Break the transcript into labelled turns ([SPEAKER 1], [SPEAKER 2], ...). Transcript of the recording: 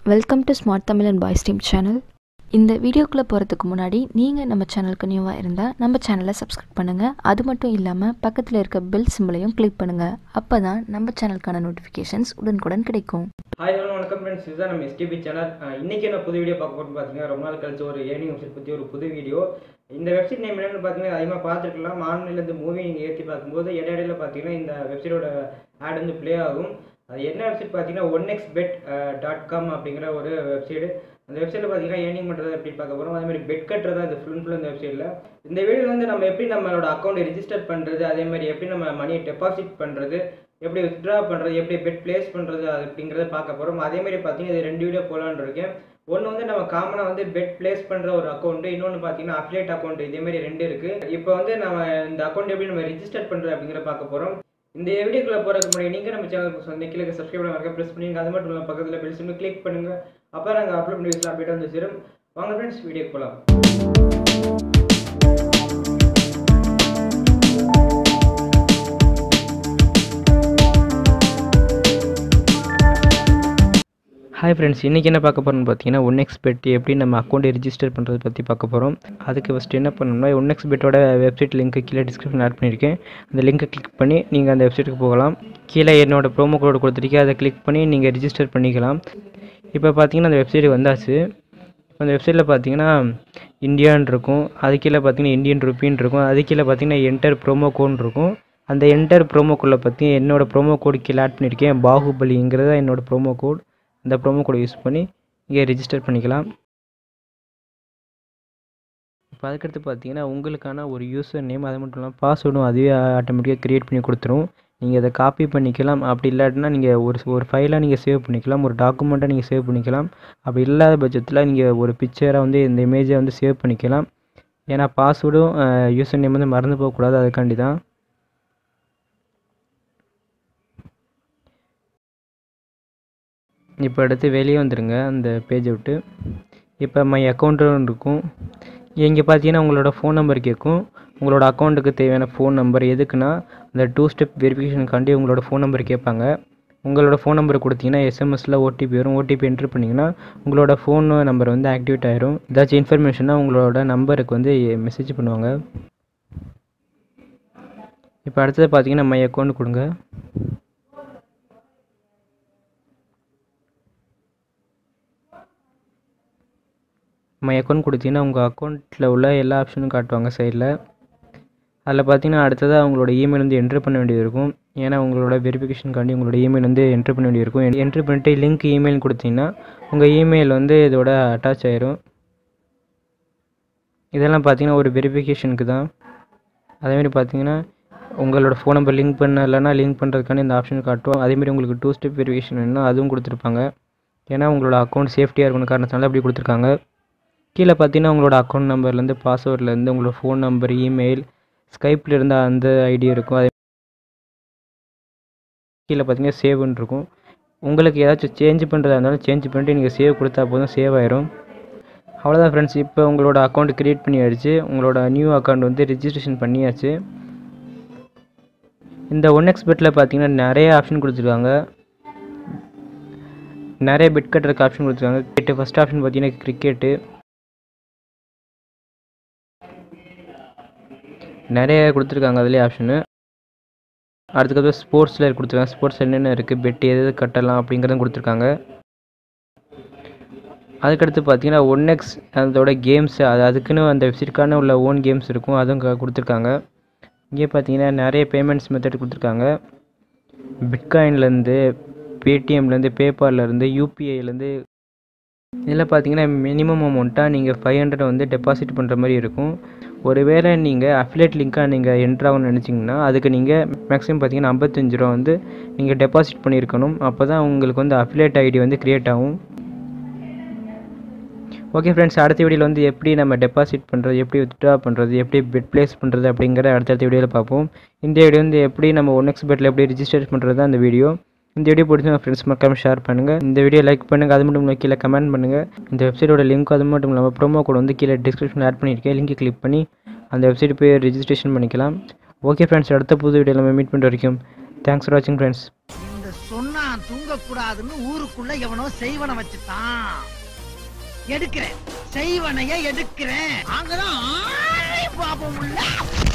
[SPEAKER 1] welcome to smart Tamil and boys team channel இந்த வீடியோக்குள்ளே போகிறதுக்கு முன்னாடி நீங்கள் நம்ம சேனலுக்கு நியூவாக இருந்தால் நம்ம சேனலை சப்ஸ்கிரைப் பண்ணுங்கள் அது மட்டும் இல்லாமல் பக்கத்தில் இருக்க பெல் சிம்பிளையும் கிளிக் பண்ணுங்கள் அப்போ தான் நம்ம சேனலுக்கான நோட்டிஃபிகேஷன்ஸ் உடனுக்குடன் கிடைக்கும்
[SPEAKER 2] ஹாய் ஹலோ வணக்கம் ஃப்ரெண்ட்ஸ் இதுதான் நம்ம எஸ்டிபி சேனல் இன்னைக்கு என்ன புது வீடியோ பார்க்க போகிறோம் பார்த்தீங்கன்னா ரொம்ப நாள் கழிச்சு ஒரு ஏர்னிங் வெப்சைட் பற்றி ஒரு புது வீடியோ இந்த வெப்சைட் நேம் என்னன்னு பார்த்தீங்கன்னா அதிகமாக பார்த்துருக்கலாம் ஆன்லைன்லேருந்து மூவி நீங்கள் ஏற்றி பார்க்கும்போது இடையிடையில பார்த்தீங்கன்னா இந்த வெப்சைட்டோட ஆட் வந்து ப்ளே ஆகும் அது என்ன வெப்சைட் பார்த்தீங்கன்னா one X bet dot com அப்படிங்கிற ஒரு வெப்சைடு அந்த வெப்சைட்டில் பார்த்தீங்கன்னா ஏர்னிங் பண்ணுறது எப்படி பார்க்க போகிறோம் அதே மாதிரி பெட் கட்டுறது அது ஃபுல் ஃபுல் இந்த வெப்சைட்டில் இந்த வீடியோவில் வந்து நம்ம எப்படி நம்மளோட அக்கௌண்ட் ரெஜிஸ்டர் பண்ணுறது அதே மாதிரி எப்படி நம்ம மணியை டெபாசிட் பண்ணுறது எப்படி வித்ட்ரா பண்ணுறது எப்படி பெட் பிளேஸ் பண்ணுறது அது அப்படிங்கிறத பார்க்க போகிறோம் அதே மாதிரி பார்த்தீங்கன்னா இது ரெண்டு வீடியோ போகலான்னு இருக்கேன் ஒன்று வந்து நம்ம காமனாக வந்து பெட் பிளேஸ் பண்ணுற ஒரு அக்கௌண்ட் இன்னொன்று பார்த்தீங்கன்னா அஃபிலேட் அக்கௌண்ட் இதே மாதிரி ரெண்டு இருக்குது இப்போ வந்து நம்ம இந்த அக்கௌண்ட் எப்படி நம்ம ரெஜிஸ்டர் பண்ணுறது அப்படிங்கிறத பார்க்க போகிறோம் இந்த வீடியோக்குள்ள போகிறதுக்கு முன்னாடி நீங்கள் நம்ம சேனலுக்கு வந்து கீழே சப்ஸ்கிரைப் பண்ண ப்ரெஸ் பண்ணி அது மட்டும் இல்லாமல் பக்கத்தில் பெல் சிம்மு கிளிக் பண்ணுங்கள் அப்போ நாங்கள் அப்லோட் பண்ணி வீட்டில் அப்டேட் வந்து சேரும் வாங்க ஃப்ரெண்ட்ஸ் வீடியோக்கு போகலாம் ஹாய் ஃப்ரெண்ட்ஸ் இன்றைக்கி என்ன பார்க்க போகிறோம்னு பார்த்தீங்கன்னா ஒன் எக்ஸ் பெட் எப்படி நம்ம அக்கௌண்ட்டை ரிஜிஸ்டர் பண்ணுறது பற்றி பார்க்க போகிறோம் அதுக்கு ஃபஸ்ட்டு என்ன பண்ணணும்னா ஒன் எக்ஸ் பெட்டோட வெப்சைட் லிங்க் கீழே டிஸ்கிரிப்ஷன் ஆட் பண்ணியிருக்கேன் அந்த லிங்க்கை கிளிக் பண்ணி நீங்கள் அந்த வெப்சைட்டுக்கு போகலாம் கீழே என்னோட ப்ரோமோ கோடு கொடுத்துருக்கேன் அதை கிளிக் பண்ணி நீங்கள் ரிஜிஸ்டர் பண்ணிக்கலாம் இப்போ பார்த்தீங்கன்னா அந்த வெப்சைட் வந்தாச்சு இப்போ அந்த வெப்சைட்டில் பார்த்தீங்கன்னா இந்தியான்னு இருக்கும் அது கீழே பார்த்தீங்கன்னா இந்தியன் ருப்பின்னு இருக்கும் அது கீழே பார்த்தீங்கன்னா என்டர் ப்ரோமோ கோட்னு இருக்கும் அந்த என்டர் ப்ரோமோ கோடில் பற்றி என்னோடய ப்ரோமோ கோடு கீழே ஆட் பண்ணியிருக்கேன் பாகுபலிங்கிறத என்னோட ப்ரோமோ கோட் அந்த ப்ரோமோ கோடை யூஸ் பண்ணி இங்கே ரிஜிஸ்டர் பண்ணிக்கலாம் இப்போ அதுக்கடுத்து பார்த்தீங்கன்னா உங்களுக்கான ஒரு யூசர் நேம் அது மட்டும் இல்லாமல் பாஸ்வேர்டும் அதுவே ஆட்டோமேட்டிக்காக க்ரியேட் பண்ணி கொடுத்துரும் நீங்கள் அதை காப்பி பண்ணிக்கலாம் அப்படி இல்லாட்டினா நீங்கள் ஒரு ஒரு ஃபைலாக நீங்கள் சேவ் பண்ணிக்கலாம் ஒரு டாக்குமெண்ட்டாக நீங்கள் சேவ் பண்ணிக்கலாம் அப்படி இல்லாத பட்சத்தில் நீங்கள் ஒரு பிக்சரை வந்து இந்த இமேஜை வந்து சேவ் பண்ணிக்கலாம் ஏன்னா பாஸ்வேர்டும் யூசர் நேம் வந்து மறந்து போகக்கூடாது அதுக்காண்டி தான் இப்போ அடுத்து வெளியே வந்துடுங்க அந்த பேஜை விட்டு இப்போ மை அக்கௌண்ட்டுன்னு இருக்கும் இங்கே பார்த்தீங்கன்னா உங்களோட ஃபோன் நம்பர் கேட்கும் உங்களோட அக்கௌண்ட்டுக்கு தேவையான ஃபோன் நம்பர் எதுக்குன்னா அந்த டூ ஸ்டெப் வெரிஃபிகேஷனுக்காண்டி உங்களோட ஃபோன் நம்பர் கேட்பாங்க உங்களோட ஃபோன் நம்பர் கொடுத்தீங்கன்னா எஸ்எம்எஸில் ஓடிபி வரும் ஓடிபி என்ட்ரு பண்ணிங்கன்னா உங்களோட ஃபோன் நம்பர் வந்து ஆக்டிவேட் ஆயிரும் ஏதாச்சும் இன்ஃபர்மேஷனாக உங்களோட நம்பருக்கு வந்து மெசேஜ் பண்ணுவாங்க இப்போ அடுத்தது பார்த்தீங்கன்னா மை அக்கௌண்ட் கொடுங்க மை அக்கௌண்ட் கொடுத்தீங்கன்னா உங்கள் அக்கௌண்ட்டில் உள்ள எல்லா ஆப்ஷனும் காட்டுவாங்க சைடில் அதில் பார்த்தீங்கன்னா அடுத்ததாக உங்களோட இமெயில் வந்து என்ட்ரு பண்ண வேண்டியது இருக்கும் ஏன்னா உங்களோட வெரிஃபிகேஷனுக்காண்டி உங்களோட இமெயில் வந்து என்ட்ரு பண்ண வேண்டியது இருக்கும் என்ட்ரு பண்ணிட்டு லிங்க் இமெயில் கொடுத்தீங்கன்னா உங்கள் இமெயில் வந்து இதோட அட்டாச் ஆயிரும் இதெல்லாம் பார்த்தீங்கன்னா ஒரு வெரிஃபிகேஷனுக்கு தான் அதேமாதிரி பார்த்தீங்கன்னா உங்களோட ஃபோன் நம்பர் லிங்க் பண்ண இல்லைனா லிங்க் பண்ணுறதுக்கான இந்த ஆப்ஷன் காட்டும் அதேமாதிரி உங்களுக்கு டூ ஸ்டெப் வெரிஃபிகேஷன் வேணும்னா அதுவும் கொடுத்துருப்பாங்க ஏன்னா உங்களோட அக்கௌண்ட் சேஃப்டியாக இருக்கணும் காரணத்தினால அப்படி கொடுத்துருக்காங்க கீழே பார்த்தீங்கன்னா உங்களோட அக்கௌண்ட் நம்பர்லேருந்து பாஸ்வேர்ட்லேருந்து உங்களோட ஃபோன் நம்பர் இமெயில் ஸ்கைப்பில் இருந்த அந்த ஐடி இருக்கும் அதே கீழே பார்த்தீங்கன்னா சேவ்னு இருக்கும் உங்களுக்கு ஏதாச்சும் சேஞ்ச் பண்ணுறதா இருந்தாலும் சேஞ்ச் பண்ணிட்டு நீங்கள் சேவ் கொடுத்தா போதும் சேவ் ஆயிரும் அவ்வளோதான் ஃப்ரெண்ட்ஸ் இப்போ உங்களோட அக்கௌண்ட் க்ரியேட் பண்ணியாச்சு உங்களோட நியூ அக்கௌண்ட் வந்து ரிஜிஸ்ட்ரேஷன் பண்ணியாச்சு இந்த ஒன் எக்ஸ் பெட்டில் பார்த்தீங்கன்னா நிறைய ஆப்ஷன் கொடுத்துருக்காங்க நிறைய பெட் கட்டுறதுக்கு ஆப்ஷன் கொடுத்துருக்காங்க கிரிக்கெட்டு ஃபஸ்ட் ஆப்ஷன் பார்த்தீங்கன்னா கிரிக்கெட்டு நிறைய கொடுத்துருக்காங்க அதுலேயே ஆப்ஷனு அடுத்தது ஸ்போர்ட்ஸில் கொடுத்துருக்காங்க ஸ்போர்ட்ஸ் என்னென்ன இருக்குது பெட் எது எது கட்டலாம் அப்படிங்கிறதும் கொடுத்துருக்காங்க அதுக்கடுத்து பார்த்தீங்கன்னா ஒன் எக்ஸ் அதோட கேம்ஸ் அது அதுக்குன்னு அந்த வெப்சைட்டுக்கான உள்ள ஓன் கேம்ஸ் இருக்கும் அதுவும் கொடுத்துருக்காங்க இங்கே பார்த்தீங்கன்னா நிறைய பேமெண்ட்ஸ் மெத்தட் கொடுத்துருக்காங்க பிட்காயின்லேருந்து பேடிஎம்லேருந்து பேபால்லேருந்து யூபிஐலேருந்து இதில் பார்த்தீங்கன்னா மினிமம் அமௌண்ட்டாக நீங்கள் ஃபைவ் ஹண்ட்ரட் வந்து டெபாசிட் பண்ணுற மாதிரி இருக்கும் ஒருவேளை நீங்கள் அஃபிலேட் லிங்க்காக நீங்கள் என்ட்ராகணும்னு நினச்சிங்கன்னா அதுக்கு நீங்கள் மேக்ஸிமம் பார்த்தீங்கன்னா ஐம்பத்தஞ்சு ரூபா வந்து நீங்கள் டெபாசிட் பண்ணியிருக்கணும் அப்போ தான் உங்களுக்கு வந்து அஃபிலேட் ஐடி வந்து க்ரியேட் ஆகும் ஓகே ஃப்ரெண்ட்ஸ் அடுத்த வீடியோவில் வந்து எப்படி நம்ம டெபாசிட் பண்ணுறது எப்படி வித்ட்ரா பண்ணுறது எப்படி பெட் பிளேஸ் பண்ணுறது அப்படிங்கிற அடுத்தடுத்த வீடியோவில் பார்ப்போம் இந்த வீடியோ வந்து எப்படி நம்ம ஒன் எக்ஸ் பெட்டில் எப்படி ரிஜிஸ்டர் பண்ணுறது தான் இந்த வீடியோ இந்த வீடியோ பிடிச்சி உங்கள் ஃப்ரெண்ட்ஸ் மறக்காம ஷேர் பண்ணுங்கள் இந்த வீடியோ லைக் பண்ணுங்கள் அது மட்டும் இல்லாமல் கீழே கமெண்ட் பண்ணுங்கள் இந்த வெப்சைட்டோட லிங்க் அது மட்டும் இல்லாமல் ப்ரோமோ கோட் வந்து கீழே டிஸ்கிரிப்ஷனில் ஆட் பண்ணியிருக்கேன் லிங்க் கிளிக் பண்ணி அந்த வெப்சைட் போய் ரெஜிஸ்ட்ரேஷன் பண்ணிக்கலாம் ஓகே ஃப்ரெண்ட்ஸ் அடுத்த புது வீடியோவில் நம்ம மீட் பண்ணுற வரைக்கும் தேங்க்ஸ் ஃபார் வாட்சிங் ஃப்ரெண்ட்ஸ்
[SPEAKER 3] இந்த சொன்னா தூங்க கூடாதுன்னு ஊருக்குள்ள எவனோ செய்வன வச்சுட்டான் எடுக்கிறேன் செய்வனைய எடுக்கிறேன் அங்கதான் ஆளே பாப்போம் உள்ள